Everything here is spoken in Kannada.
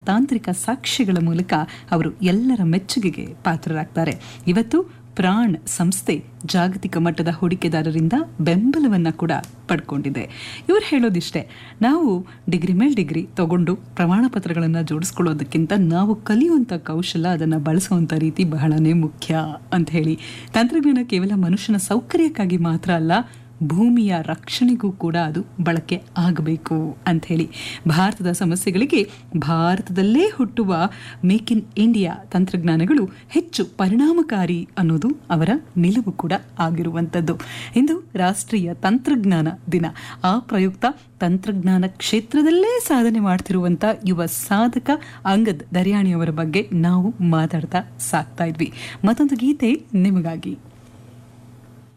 ತಾಂತ್ರಿಕ ಸಾಕ್ಷ್ಯಗಳ ಮೂಲಕ ಅವರು ಎಲ್ಲರ ಮೆಚ್ಚುಗೆಗೆ ಪಾತ್ರರಾಗ್ತಾರೆ ಇವತ್ತು ಪ್ರಾಣ್ ಸಂಸ್ಥೆ ಜಾಗತಿಕ ಮಟ್ಟದ ಹೂಡಿಕೆದಾರರಿಂದ ಬೆಂಬಲವನ್ನು ಕೂಡ ಪಡ್ಕೊಂಡಿದೆ ಇವರು ಹೇಳೋದಿಷ್ಟೇ ನಾವು ಡಿಗ್ರಿ ಮೇಲೆ ಡಿಗ್ರಿ ತಗೊಂಡು ಪ್ರಮಾಣ ಪತ್ರಗಳನ್ನು ಜೋಡಿಸ್ಕೊಳ್ಳೋದಕ್ಕಿಂತ ನಾವು ಕಲಿಯುವಂಥ ಕೌಶಲ ಅದನ್ನು ಬಳಸುವಂಥ ರೀತಿ ಬಹಳನೇ ಮುಖ್ಯ ಅಂತ ಹೇಳಿ ತಂತ್ರಜ್ಞಾನ ಕೇವಲ ಮನುಷ್ಯನ ಸೌಕರ್ಯಕ್ಕಾಗಿ ಮಾತ್ರ ಅಲ್ಲ ಭೂಮಿಯ ರಕ್ಷಣೆಗೂ ಕೂಡ ಅದು ಬಳಕೆ ಆಗಬೇಕು ಅಂತ ಹೇಳಿ ಭಾರತದ ಸಮಸ್ಯೆಗಳಿಗೆ ಭಾರತದಲ್ಲೇ ಹುಟ್ಟುವ ಮೇಕ್ ಇನ್ ಇಂಡಿಯಾ ತಂತ್ರಜ್ಞಾನಗಳು ಹೆಚ್ಚು ಪರಿಣಾಮಕಾರಿ ಅನ್ನೋದು ಅವರ ನಿಲುವು ಕೂಡ ಆಗಿರುವಂಥದ್ದು ಇಂದು ರಾಷ್ಟ್ರೀಯ ತಂತ್ರಜ್ಞಾನ ದಿನ ಆ ಪ್ರಯುಕ್ತ ತಂತ್ರಜ್ಞಾನ ಕ್ಷೇತ್ರದಲ್ಲೇ ಸಾಧನೆ ಮಾಡ್ತಿರುವಂಥ ಯುವ ಸಾಧಕ ಅಂಗದ್ ದರ್ಯಾಣಿಯವರ ಬಗ್ಗೆ ನಾವು ಮಾತಾಡ್ತಾ ಸಾಕ್ತಾ ಇದ್ವಿ ಮತ್ತೊಂದು ಗೀತೆ ನಿಮಗಾಗಿ